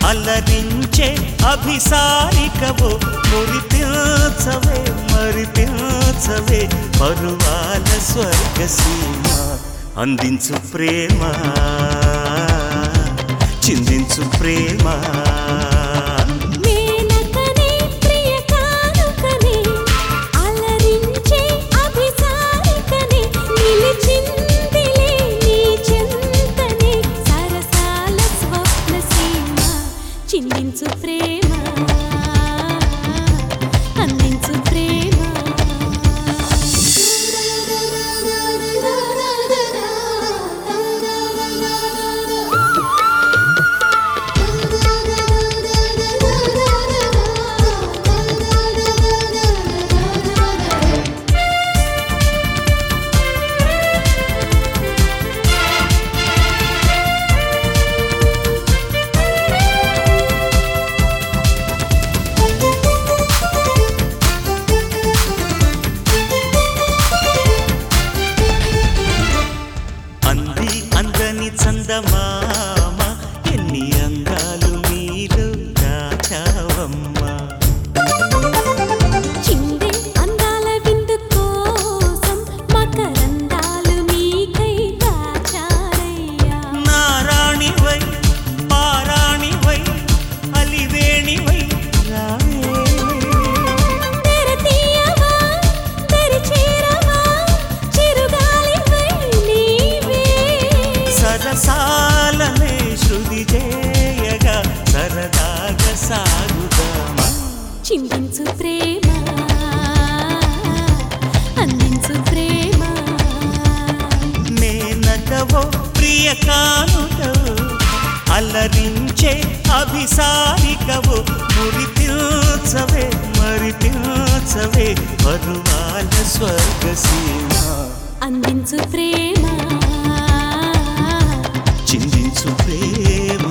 అలరించే అభిసారికవో మురిపించవే మరిపించవే పరువాల స్వర్గ సీమ అందించు ప్రేమ చిందించు ప్రేమ మేనకనే ప్రియ కానుకనే అలరించే అభిసారికనే నిలిచిందిలే నీ చెంతనే సరసాల స్వప్న సీమ చిందించు ప్రేమ అందించు ప్రేమ అంది అందని చందమామ ఎన్ని అందాలు మీలో దాచావమ్మా చిందే అందాల విందు కోసం మకరందాలు నీకై దాచారయ్యా నారాణివై పారాణివై అలివేణివై రావే తెర తీయవా తెరి చేరవా చిరుగాలివై నీవే సరసాలనే శృతి చేయగా సరదాగా సాగుదామా చిందించు ప్రేమ అందించు ప్రేమ నేనటవో ప్రియ కానుటవు అలరించే అభిసారికవు మురిపించవే మరిపించవే పరువాల స్వర్గ సీమ అందించు ప్రేమ చిందించు ప్రేమ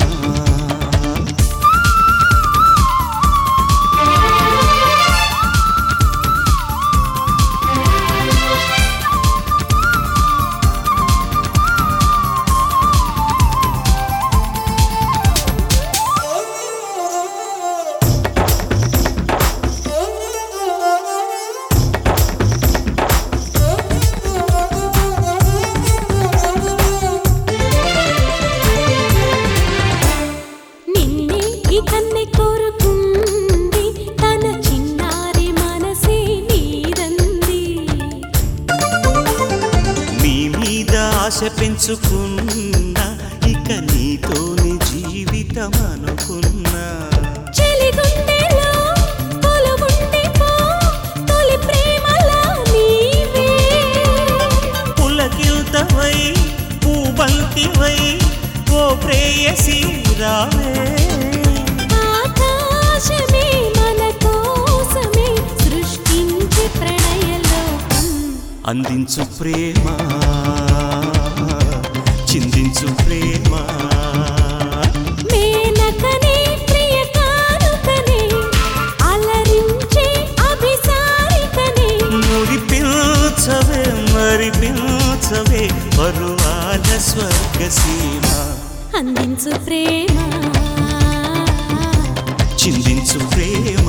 నిన్నే ఈ కన్నె కోరుకుంది తన చిన్నారి మనసే నీదంది నీ మీద ఆశ పెంచుకున్నా ఇక నీతోని జీవితం అనుకున్నా చెలిగుండెలో కొలువుండిపో తొలి ప్రేమలా నీవే పులకిల్తవై పూబంతివై ఓ ప్రేయసి రావే ఆకాశమే మన కోసమే సృష్టించి ప్రణయలోకం అందించు ప్రేమ చిందించు ప్రేమ మేనకనే ప్రియ కానుకనే అలరించే అభిసారికనే మురిపించవే మరిపించవే పరువాల స్వర్గ సీమ అందించు ప్రేమ చిందించు ప్రేమ